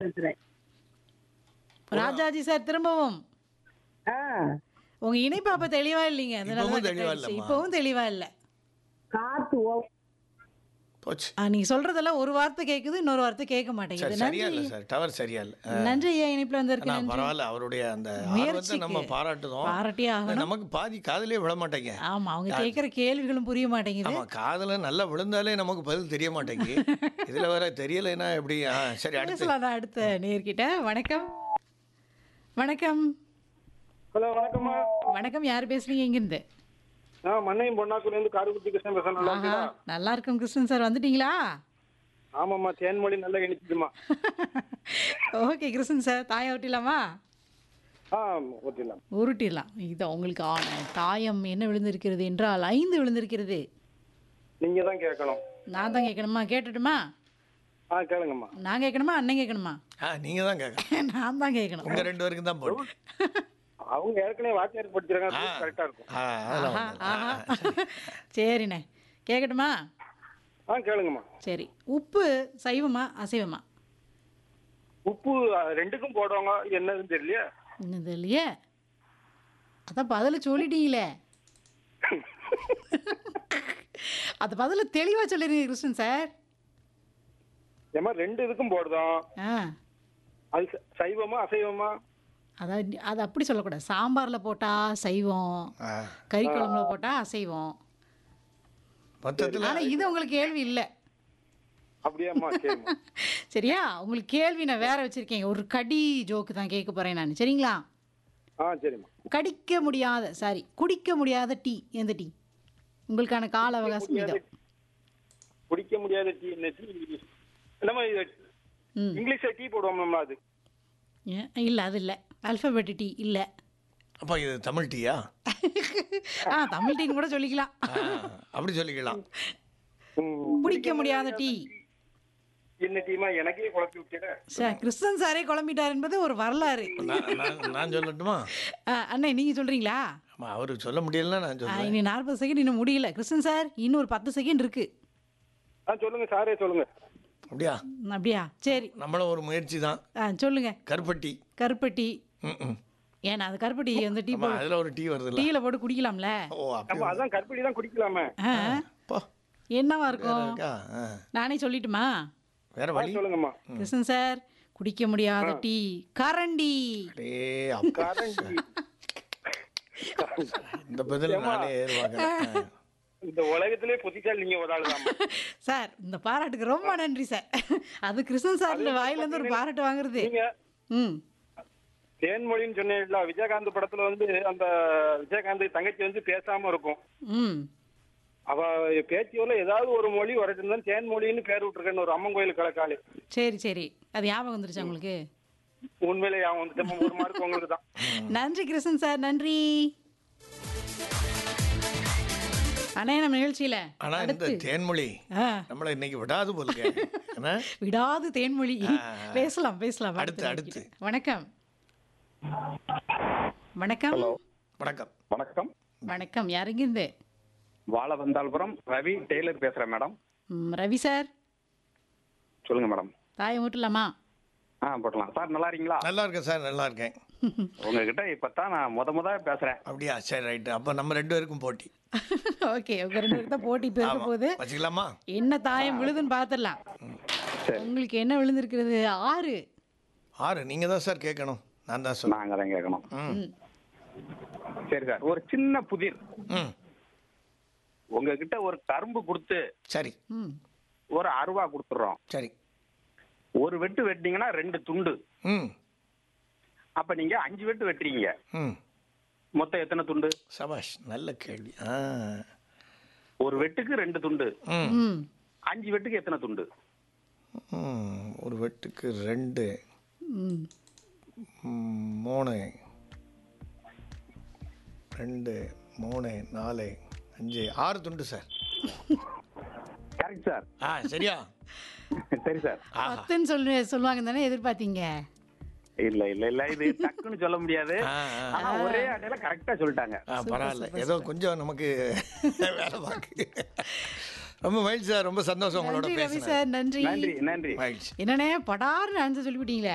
பேசுறேன் ராஜாஜி சார் திரும்பவும் ஆ உங்க இணைப்பு அப்ப தெளிவா இல்லைங்க அதனால இப்பவும் தான் தெளிவா cut ஆயிடுச்சு. இல்லம்மா. இப்பவும் தெளிவா இல்ல காத்து ஓ போச்சு ஆ, நீங்க சொல்றதெல்லாம் ஒரு வார்த்தை கேக்குது இன்னொரு வார்த்தை கேட்க சரி மாட்டேங்குது சரியா நன்றி இல்லை சார் டவர் சரியா இல்லை நன்றி ஐயா இணைப்புல வந்திருக்கு நான் நன்றி பரவாயில்ல அவருடைய அந்த ஆர்வத்தை முயற்சிக்கு நம்ம பாராட்டுதோம் பாராட்டியே ஆகணும் நமக்கு பாதி காதலே விழ மாட்டேங்க ஆமா அவங்க கேக்குற கேள்விகளும் புரிய மாட்டேங்குது ஆமா காதல நல்லா விழுந்தாலே நமக்கு பதில் தெரிய மாட்டேங்குது இதுல வேற தெரியலைன்னா எப்படி ஆ, சரி அடுத்து பேசலாம் நான் அடுத்த நேர்கிட்ட வணக்கம் வணக்கம் ஹலோ வணக்கம்மா வணக்கம் யார் பேசுறீங்க இங்கிருந்து நான் மண்ணையும் பொன்னாக்குலேருந்து காரைக்குடி கிருஷ்ணன் பேசுறேன் நல்லா ஆஹா இருக்கீங்களா நல்லா இருக்கும் கிருஷ்ணன் சார் வந்துட்டீங்களா ஆமாம்மா தேன்மொழி நல்லா இனிச்சுதுமா ஓகே கிருஷ்ணன் சார் தாயம் ஒட்டிலாமா ஆ ஓட்டிடலாம் உருட்டிடலாம் இது உங்களுக்கு ஆன தாயம் என்ன விழுந்திருக்கிறது என்றால் ஐந்து விழுந்திருக்கிறது நீங்க தான் கேட்கணும் நான் தான் கேட்கணுமா கேட்டுட்டுமா ஆ கேளுங்கம்மா நான் கேட்கணுமா அண்ணன் கேட்கணுமா ஆ நீங்க தான் கேட்கணும் நான் தான் கேட்கணும் உங்க ரெண்டு பேருக்கும் தான் போட்டு அவங்க ஏற்கனவே வாத்தியார் படிச்சிருக்காங்க கரெக்டா இருக்கும் ஆ அதெல்லாம் ஆஹா ஒண்ணும் இல்ல. ஆஹா சரிண்ணே கேட்கட்டுமா ஆ கேளுங்கம்மா சரி உப்பு சைவமா அசைவமா உப்பு அ, ரெண்டுக்கும் போடுவாங்க என்னதுன்னு தெரியலையே என்னது இல்லையே அதான் பதில சொல்லிட்டீங்களே அந்த பதில தெளிவா சொல்லிருங்க கிருஷ்ணன் சார் ஏமா ரெண்டு இதுக்கும் போடுதோம் ஆ அது ச- சைவமா அசைவமா அதாவது அது அப்படி சொல்லக்கூடாது சாம்பார்ல போட்டா சைவம் ஆ, கறி குழம்புல போட்டா அசைவம் மொத்தத்துல ஆனா இது உங்களுக்கு கேள்வி இல்லை அப்படியாம்மா சரிம்மா சரியா உங்களுக்கு கேள்வி நான் வேற வச்சிருக்கேன் ஒரு கடி ஜோக்கு தான் கேட்க போறேன் நான் சரிங்களா ஆ சரிம்மா கடிக்க முடியாத சாரி குடிக்க முடியாத டீ எந்த டீ உங்களுக்கான கால அவகாசம் இதோ குடிக்க முடியாத டீ என்ன டீ நம்ம இது ம் இங்கிலீஷ்ல டீ போடுவோம் நம்ம அது ஏன், இல்ல அது இல்ல அல்பபெட் டீ இல்ல அப்ப இது தமிழ் டீயா ஆ தமிழ் டீன்னு கூட சொல்லிக்கலாம் ஆ, அப்படி சொல்லிக்கலாம் ம், குடிக்க முடியாத டீ என்ன டீமா எனக்கே குழப்பி விட்டுட சார் கிருஷ்ணன் சாரே குழம்பிட்டார் என்பது ஒரு வரலாறு நான் நான் நான் சொல்லட்டுமா ஆ, அண்ணே நீங்க சொல்றீங்களா ஆமா அவரு சொல்ல முடியலன்னா நான் ஆ, சொல்றேன் இனி நாற்பது செகண்ட் இன்னும் முடியல கிருஷ்ணன் சார் இன்னும் ஒரு பத்து செகண்ட் இருக்கு ஆ சொல்லுங்க சாரே சொல்லுங்க அப்படியா ம், அப்படியா சரி நம்மளும் ஒரு முயற்சி தான் ஆ சொல்லுங்க கருப்பட்டி கருப்பட்டி ம் ம் ஏன்னா அது கருப்பட்டி வந்து டீ ஆமா அதுல ஒரு டீ வருதுல்ல டீல போட்டு குடிக்கலாம்ல ஓ அப்படி நம்ம அதான் கற்பிடி தான் குடிக்கலாமே ஆ, போ என்னவா வேற இருக்கும் இருக்கா ஆ. நானே சொல்லட்டுமா வேற ஆ, வழி சொல்லுங்கம்மா கிருஷ்ணன் சார் குடிக்க முடியாத டீ கரண்டி அடே அப்பா கரண்டி இந்த பதில் நானே எதிர்பார்க்கறேன் இந்த உலகத்திலே புத்திசாலி நீங்க ஒரு ஆள் தான் சார் இந்த பாராட்டுக்கு ரொம்ப நன்றி சார் அது கிருஷ்ணன் சார் வாயில இருந்து ஒரு பாராட்டு வாங்குறது நீங்க ம் தேன்மொழின்னு சொன்னீங்கல்ல விஜயகாந்த் படத்துல வந்து அந்த விஜயகாந்த் தங்கச்சி வந்து பேசாம இருக்கும் ம் அவ பேச்சியோல ஏதாவது ஒரு மொழி வரட்டு தேன்மொழின்னு பேர் விட்டுருக்கேன்னு ஒரு அம்மன் கோயில் கலக்காளி சரி சரி அது ஞாபகம் வந்துருச்சு உங்களுக்கு உண்மையிலே அவன் வந்து ஒரு மார்க் உங்களுக்கு தான் நன்றி கிருஷ்ணன் சார் நன்றி அண்ணே நம்ம நிகழ்ச்சியில ஆனா இந்த அடுத்து தேன்மொழி ஆ, நம்மள இன்னைக்கு விடாது போலுங்க என்ன விடாது தேன்மொழி ஆ. பேசலாம் பேசலாம் அடுத்து, அடுத்த அடுத்து. நிகழ்ச்சியில. வணக்கம் வணக்கம் வணக்கம் வணக்கம் வணக்கம் யாருங்கிருந்து வாழ வந்தால்புரம் ரவி டெய்லர் பேசுறேன் மேடம் ம், ரவி சார் சொல்லுங்க மேடம் தாயை மூட்டலாமா ஆ போட்டலாம் சார் நல்லா இருக்கீங்களா நல்லா இருக்கேன் சார் நல்லா இருக்கேன் உங்ககிட்ட இப்பதான் நான் முத முத பேசுறேன் அப்படியா சரி ரைட்டு அப்ப நம்ம ரெண்டு பேருக்கும் போட்டி ஓகே உங்க ரெண்டு பேருக்கு தான் போட்டி இப்போ இருக்க ஆமா. போகுது வச்சுக்கலாமா என்ன தாயம் விழுதுன்னு பார்த்துடலாம் சரி உங்களுக்கு என்ன விழுந்திருக்கிறது ஆறு ஆறு நீங்க தான் சார் கேட்கணும் நான் தான் சொன்னேன் நாங்க தான் கேட்கணும் ம் ம். சரி சார் ஒரு சின்ன புதிர் ம் உங்ககிட்ட ஒரு கரும்பு கொடுத்து சரி ம் ஒரு அருவா கொடுத்துட்றோம் சரி ஒரு வெட்டு வெட்டினீங்கன்னா ரெண்டு துண்டு ம் அப்ப நீங்க அஞ்சு வெட்டு வெட்டுறீங்க ம் மொத்தம் எத்தனை துண்டு சபாஷ் நல்ல கேள்வி ஆ ஒரு வெட்டுக்கு ரெண்டு துண்டு ம் ம் அஞ்சு வெட்டுக்கு எத்தனை துண்டு ம், ஒரு வெட்டுக்கு ரெண்டு ம் ம், மூணு ரெண்டு மூணு நாலு அஞ்சு ஆறு துண்டு சார் கரெக்ட் சார் ஆ சரியா சரி சார் ஆஹா பத்துன்னு சொல்லு சொல்லுவாங்க தானே எதிர்பார்த்தீங்க இல்ல இல்ல இல்ல இது டக்குன்னு சொல்ல முடியாது ஆ, ஆ. ஆனா ஒரே அடையில கரெக்டா சொல்லிட்டாங்க ஆ பரவாயில்ல ஏதோ கொஞ்சம் நமக்கு வேலை பார்க்கு ரொம்ப மகிழ்ச்சி சார் ரொம்ப சந்தோஷம் உங்களோட நன்றி ரவி பேசுனேன் சார் நன்றி நன்றி நன்றி மகிழ்ச்சி என்னண்ணே படார்னு அஞ்சு சொல்லிவிட்டீங்களே